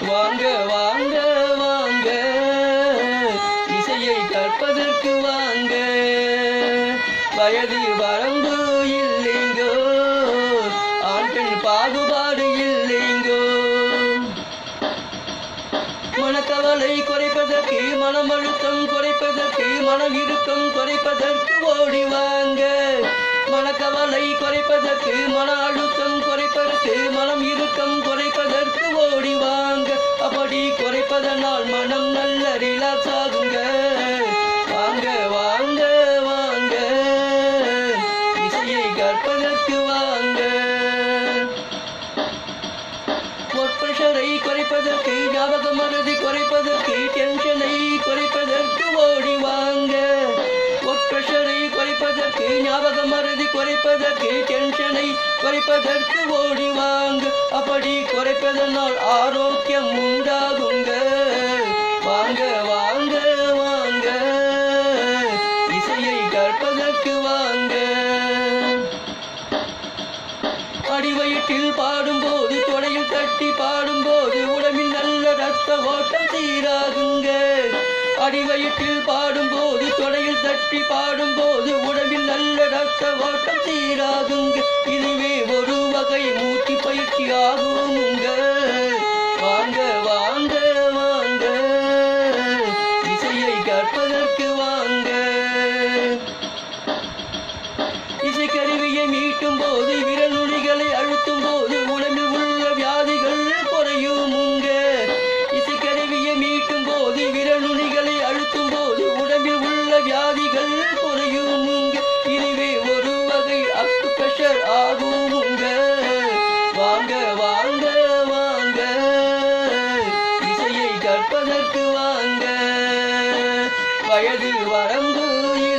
வாங்க வாங்க வாங்க இசையை கற்பதற்கு வாங்க வயது வரம்பு இல்லைங்கோ ஆண் பெண் பாகுபாடு இல்லைங்கோ மனக்கவலை குறைப்பதற்கு மனம் அழுத்தம் குறைப்பதற்கு மனம் இறுக்கம் குறைப்பதற்கு ஓடி வாங்க மனக்கவலை குறைப்பதற்கு மன அழுத்தம் குறைப்பதற்கு மனம் இறுக்கம் குறைப்பதற்கு ஓடி வாங்க அப்படி குறைப்பதனால் மனம் நல்ல ரிலாக்ஸ் ஆகுங்க வாங்க வாங்க வாங்க இசையை கற்பதற்கு வாங்க ஒர்க் ப்ரெஷரை குறைப்பதற்கு ஞாபக மருதி குறைப்பதற்கு டென்ஷனை குறைப்பதற்கு ஓடி வாங்க ஒர்க் ப்ரெஷரை குறைப்பதற்கு ஞாபக மருதி குறைப்பதற்கு டென்ஷனை குறைப்பதற்கு ஓடி வாங்க அப்படி குறைப்பதனால் ஆரோக்கியம் உண்டாகுங்க வாங்க வாங்க வாங்க இசையை கற்பதற்கு வாங்க அடிவயிற்றில் பாடும்போது தொடையில் தட்டி பாடும்போது உடம்பில் நல்ல ரத்த ஓட்டம் சீராகுங்க அடிவயிற்றில் பாடும்போது தொடையில் தட்டி பாடும்போது உடம்பில் நல்ல ரத்த ஓட்டம் சீராகுங்க இதுவே ஒரு வகை மூச்சு பயிற்சி ஆகுமுங்க வாங்க வாங்க வாங்க இசையை கற்பதற்கு வாங்க இசைக்கருவியை மீட்டும் போது விரல் நுனிகளை அழுத்தும் போது உடம்பில் உள்ள வியாதிகள் குறையும் உங்க இசைக்கருவியை மீட்டும் போது விரல் நுனிகளை அழுத்தும் போது உடம்பில் உள்ள வியாதிகள் குறையும் உங்க இதுவே ஒரு வகை அக்கு பிரஷர் ஆகும் உங்க வாங்க வாங்க வாங்க இசையை கற்பதற்கு வாங்க வயது வரம்பு